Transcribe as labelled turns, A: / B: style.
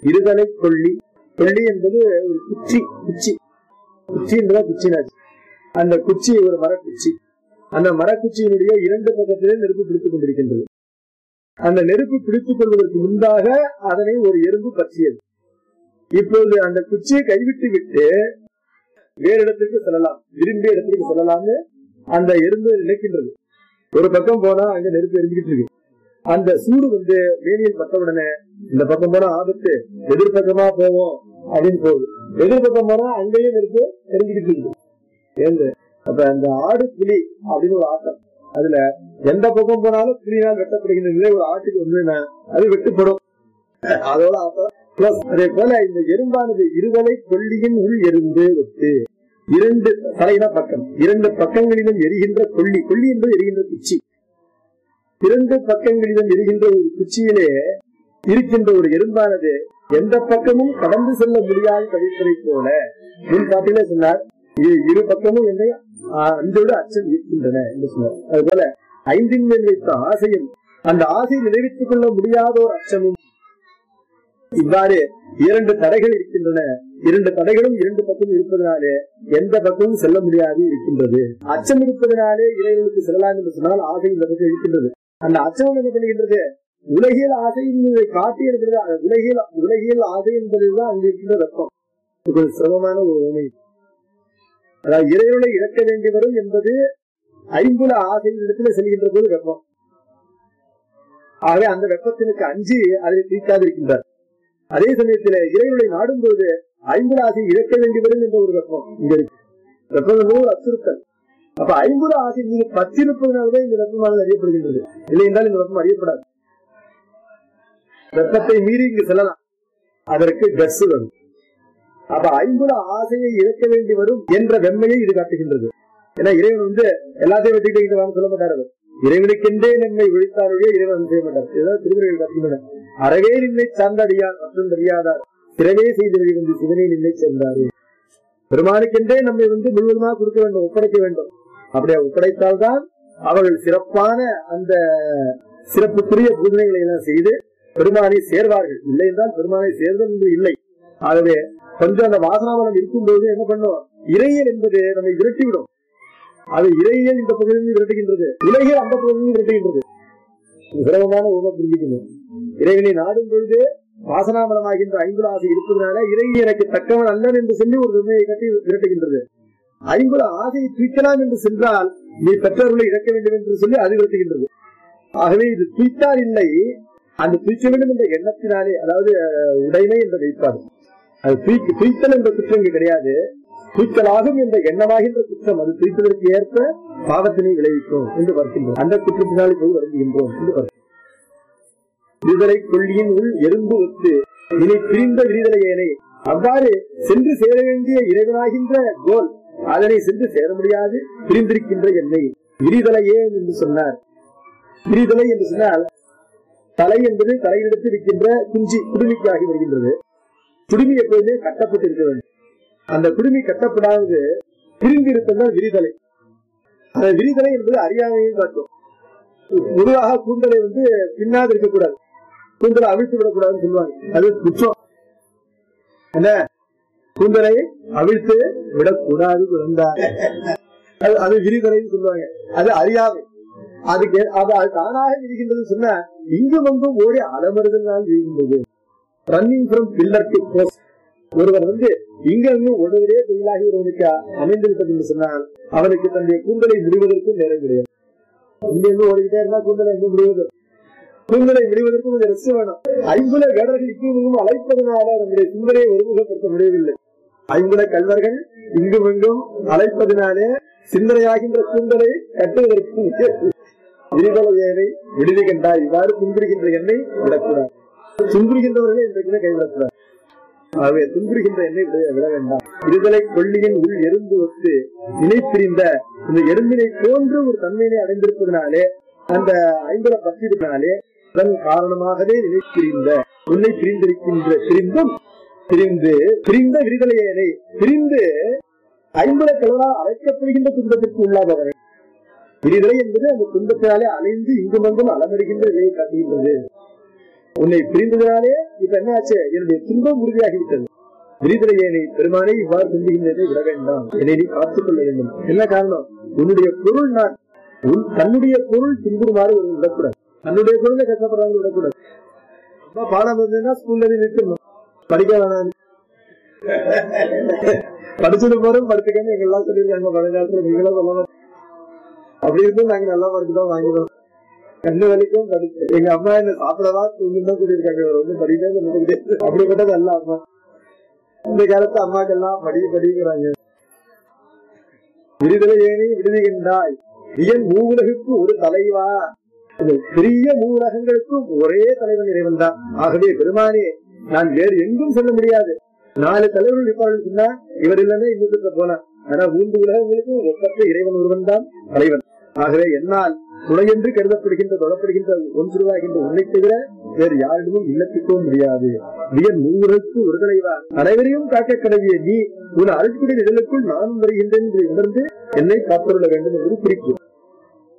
A: இருதலை கொள்ளி கொள்ளி என்பது ஒரு குச்சி குச்சி குச்சி என்பதா குச்சினாச்சு அந்த குச்சி ஒரு மரக்குச்சி அந்த மரக்குச்சியினுடைய இரண்டு பக்கத்திலே நெருப்பு பிடித்துக் கொண்டிருக்கின்றது அந்த நெருப்பு பிடித்துக் கொள்வதற்கு முன்பாக அதனை ஒரு எறும்பு பற்றியது இப்பொழுது அந்த குச்சியை கைவிட்டு விட்டு வேறு இடத்திற்கு செல்லலாம் விரும்பிய இடத்திற்கு செல்லலாம்னு அந்த எறும்பு நினைக்கின்றது ஒரு பக்கம் போனா அங்க நெருப்பு எரிஞ்சுக்கிட்டு இருக்கு அந்த சூடு வந்து வேணியில் பட்ட உடனே இந்த பக்கம் போனா ஆபத்து எதிர்பக்கமா போவோம் அப்படின்னு போகுது எதிர்பக்கம் போனா அங்கேயும் நெருப்பு எரிஞ்சுக்கிட்டு இருக்கு ஏந்து அப்ப அந்த ஆடு புலி அப்படின்னு ஒரு ஆட்டம் அதுல எந்த பக்கம் போனாலும் புலினால் வெட்டப்படுகின்ற நிலை ஒரு ஆட்டுக்கு வந்து அது வெட்டுப்படும் அதோட ஆட்டம் பிளஸ் அதே போல இந்த எறும்பானது இருவலை கொல்லியின் உள் எறும்பு ஒத்து இரண்டு தலையின பக்கம் இரண்டு பக்கங்களிலும் எரிகின்ற கொல்லி கொல்லி என்பது எரிகின்ற குச்சி இரண்டு பக்கங்களிலும் எரிகின்ற ஒரு குச்சியிலே இருக்கின்ற ஒரு எறும்பானது எந்த பக்கமும் கடந்து செல்ல முடியாது தவிர்ப்பதை போல முன் பாட்டிலே சொன்னார் இரு இரு பக்கமும் என்னை ஆஹ், அன்போடு அச்சம் இருக்கின்றன என்று சொன்னார் அதுபோல ஐந்தின் மேல் வைத்த ஆசையும் அந்த ஆசை நிறைவேற்றிக் கொள்ள முடியாத ஒரு அச்சமும் இவ்வாறு இரண்டு தடைகள் இருக்கின்றன இரண்டு தடைகளும் இரண்டு பக்கம் இருப்பதனாலே எந்த பக்கமும் செல்ல முடியாது இருக்கின்றது அச்சம் இருப்பதனாலே இறைவனுக்கு செல்லலாம் என்று சொன்னால் ஆசை இந்த பக்கம் இருக்கின்றது அந்த அச்சம் என்ன பண்ணுகின்றது உலகியல் ஆசை என்பதை காட்டி இருக்கிறது அது உலகியல் உலகியல் ஆசை என்பதுதான் அங்கு இருக்கின்ற வெப்பம் இது ஒரு சிரமமான ஒரு உண்மை அதாவது இறைவனை இழக்க வேண்டி வரும் என்பது ஐம்புல ஆசையின் இடத்துல செல்கின்ற போது வெப்பம் ஆகவே அந்த வெப்பத்தினுக்கு அஞ்சி அதை தீர்க்காதிருக்கின்றார் அதே சமயத்துல இறைவனை நாடும்போது ஐம்புல ஆசை இழக்க வேண்டி வரும் என்ற ஒரு வெப்பம் இங்க இருக்கு வெப்பம் என்பது ஒரு அச்சுறுத்தல் அப்ப ஐம்புல ஆசை நீங்க பற்றிருப்பதனாலதான் இந்த வெப்பமானது அறியப்படுகின்றது இல்லை என்றால் இந்த வெப்பம் அறியப்படாது வெப்பத்தை மீறி இங்கு செல்லலாம் அதற்கு கஸ் வரும் அப்ப ஐம்புல ஆசையை இழக்க வேண்டி வரும் என்ற வெம்மையை இது காட்டுகின்றது ஏன்னா இறைவன் வந்து எல்லாத்தையும் வெட்டிட்டு இங்க வாங்க சொல்ல மாட்டார் அவர். இறைவனுக்கென்றே நம்மை ஒழித்தாருடைய இறைவன் வந்து செய்ய மாட்டார் இதுதான் திருமுறைகள் காட்டுகின்றன அறவே நின்னை சார்ந்தடியார் மற்றும் தெரியாதார் சிறவே செய்து வெளிவந்து சிவனை நின்னை சேர்ந்தாரு பெருமானுக்கென்றே நம்மை வந்து முழுவதுமாக கொடுக்க வேண்டும் ஒப்படைக்க வேண்டும் அப்படியே ஒப்படைத்தால்தான் அவர்கள் சிறப்பான அந்த சிறப்புக்குரிய பூஜனைகளை எல்லாம் செய்து பெருமானை சேர்வார்கள் இல்லை என்றால் பெருமானை சேர்தல் என்று இல்லை ஆகவே கொஞ்சம் அந்த வாசனாமலம் இருக்கும்போது என்ன பண்ணும் இறையல் என்பது நம்மை விரட்டிவிடும் அது இறையியல் இந்த பகுதியில் விரட்டுகின்றது உலகில் அந்த பகுதியில் விரட்டுகின்றது சிரமமான உணவை புரிஞ்சுக்கணும் இறைவனை நாடும் பொழுது வாசனாமலமாகின்ற ஐம்பது ஆசை இருப்பதனால இறை எனக்கு தக்கவன் அல்லன் என்று சொல்லி ஒரு உண்மையை கட்டி விரட்டுகின்றது ஐம்பது ஆசையை தூக்கலாம் என்று சென்றால் நீ பெற்றோர்களை இழக்க வேண்டும் என்று சொல்லி அது விரட்டுகின்றது ஆகவே இது தூய்த்தால் இல்லை அந்த தூய்க்க வேண்டும் என்ற எண்ணத்தினாலே அதாவது அஹ், உடைமை என்ற வைப்பாடு அது தூய்க்கு தூய்த்தல் என்ற குற்றம் இங்கு கிடையாது தூய்த்தலாகும் என்ற எண்ணமாகின்ற குற்றம் அது தூய்த்ததற்கு ஏற்ப பாவத்தினை விளைவிக்கும் என்று வருகின்றோம் அந்த குற்றத்தினால் இப்போது வருகின்றோம் என்று வருகின்றோம் விடுதலை கொள்ளியின் உள் எறும்பு ஒத்து இனி பிரிந்த விடுதலையேனை அவ்வாறு சென்று சேர வேண்டிய இறைவனாகின்ற கோல் அதனை சென்று சேர முடியாது பிரிந்திருக்கின்ற என்னை விரிதலையே என்று சொன்னார் விரிதலை என்று சொன்னால் தலை என்பது தலையிடத்தில் இருக்கின்ற குஞ்சி குடுமிக்காகி வருகின்றது குடுமி எப்போதுமே கட்டப்பட்டு இருக்க வேண்டும் அந்த குடுமி கட்டப்படாதது பிரிந்து இருப்பதுதான் விரிதலை அந்த விரிதலை என்பது அறியாமையும் காட்டும் பொதுவாக கூந்தலை வந்து பின்னாது இருக்கக்கூடாது கூந்தலை அவிழ்த்து விடக்கூடாதுன்னு சொல்லுவாங்க அது குற்றம் என்ன கூந்தலை அவிழ்த்து விடக்கூடாது குழந்தார் அது அது விரிதலைன்னு சொல்லுவாங்க அது அறியாமை அதுக்கு அது அது தானாக விரிகின்றது சொன்னா இங்கும் அங்கும் ஓடி அலமறுதலால் விரிகின்றது running from pillar to post ஒருவர் வந்து இங்க அங்கும் ஒருவரே தொழிலாகி ஒருவனுக்கு அமைந்திருப்பது என்று சொன்னால் அவனுக்கு தன்னுடைய கூந்தலை விடுவதற்கும் நேரம் கிடையாது இங்க இருந்து ஓடிக்கிட்டே இருந்தா கூந்தலை எங்க விடுவது கூந்தலை விடுவதற்கு கொஞ்சம் ரெஸ்ட் வேணும் ஐம்புல வேடர்கள் இங்கும் அழைப்பதனால நம்முடைய கூந்தலை ஒருமுகப்படுத்த முடியவில்லை ஐம்புல கல்வர்கள் இங்கும் எங்கும் அழைப்பதனாலே சிந்தனையாகின்ற கூந்தலை கட்டுவதற்கு விரிவலையனை விடுதி கண்டாய் இவ்வாறு துன்புறுகின்ற எண்ணெய் விடக்கூடாது துன்புறுகின்றவர்களை இன்றைக்குமே கைவிடக்கூடாது ஆகவே துன்புறுகின்ற எண்ணெய் விட விட வேண்டாம் விடுதலை கொள்ளியின் உள் எறும்பு ஒத்து இணைப்பிரிந்த இந்த எறும்பினை போன்று ஒரு தன்மையினை அடைந்திருப்பதனாலே அந்த ஐம்பதை பற்றிருப்பதனாலே அதன் காரணமாகவே நினைப்பிரிந்த உன்னை பிரிந்திருக்கின்ற பிரிந்தும் பிரிந்து பிரிந்த விடுதலையனை பிரிந்து ஐம்பது கலரால் அழைக்கப்படுகின்ற துன்பத்திற்கு உள்ளாதவரை விடுதலை என்பது அந்த துன்பத்தினாலே அலைந்து இங்கும் அங்கும் அலமருகின்ற நிலையை காட்டுகின்றது உன்னை பிரிந்ததாலே இப்ப என்ன ஆச்சு என்னுடைய துன்பம் உறுதியாகிவிட்டது விரிதலையே நீ பெருமானே இவ்வாறு சிந்துகின்றதை விட வேண்டாம் என்னை நீ காத்துக் கொள்ள வேண்டும் என்ன காரணம் உன்னுடைய பொருள் நான் உன் தன்னுடைய பொருள் துன்புறுமாறு ஒரு விடக்கூடாது தன்னுடைய பொருளை கஷ்டப்படுறாங்க விடக்கூடாது அப்பா பாடம் வந்ததுன்னா ஸ்கூல்ல நிற்கணும் படிக்க வேணாம் படிச்சது போறோம் படிச்சுக்கன்னு எங்க எல்லாம் சொல்லியிருக்காங்க பழங்காலத்துல நீங்களும் சொல்ல அப்படி இருந்தும் நாங்க நல்ல மார்க் தான் வாங்கினோம் கண்ணு வலிக்கும் படிச்சு எங்க அம்மா என்ன சாப்பிடவா தூங்கணும் தான் சொல்லியிருக்காங்க இவர் வந்து படிக்கவே சொல்லிட்டு அப்படிப்பட்டது அல்ல அம்மா இந்த காலத்து அம்மாக்கெல்லாம் படி படிக்கிறாங்க விடுதலை ஏனி விடுதுகின்றாய் இயன் மூவுலகுக்கு ஒரு தலைவா இந்த பெரிய மூவுலகங்களுக்கும் ஒரே தலைவன் இறைவன் தான் ஆகவே பெருமானே நான் வேறு எங்கும் செல்ல முடியாது நாலு தலைவர்கள் இருப்பார்கள் சொன்னா இவர் இல்லைன்னா இன்னொரு போனா ஆனா மூன்று உலகங்களுக்கும் ஒப்பற்ற இறைவன் ஒருவன் தான் தலைவன் ஆகவே என்னால் துணையென்று கருதப்படுகின்ற தொடப்படுகின்ற ஒன்றுவாகின்ற உன்னை தவிர வேறு யாரிடமும் இல்லத்திக்கவும் முடியாது வியன் மூவருக்கு ஒரு தலைவா அனைவரையும் காக்க கடவிய நீ உன் அழுத்திய நிழலுக்குள் நானும் வருகின்றேன் என்று உணர்ந்து என்னை காத்துள்ள வேண்டும் என்று குறிக்கும்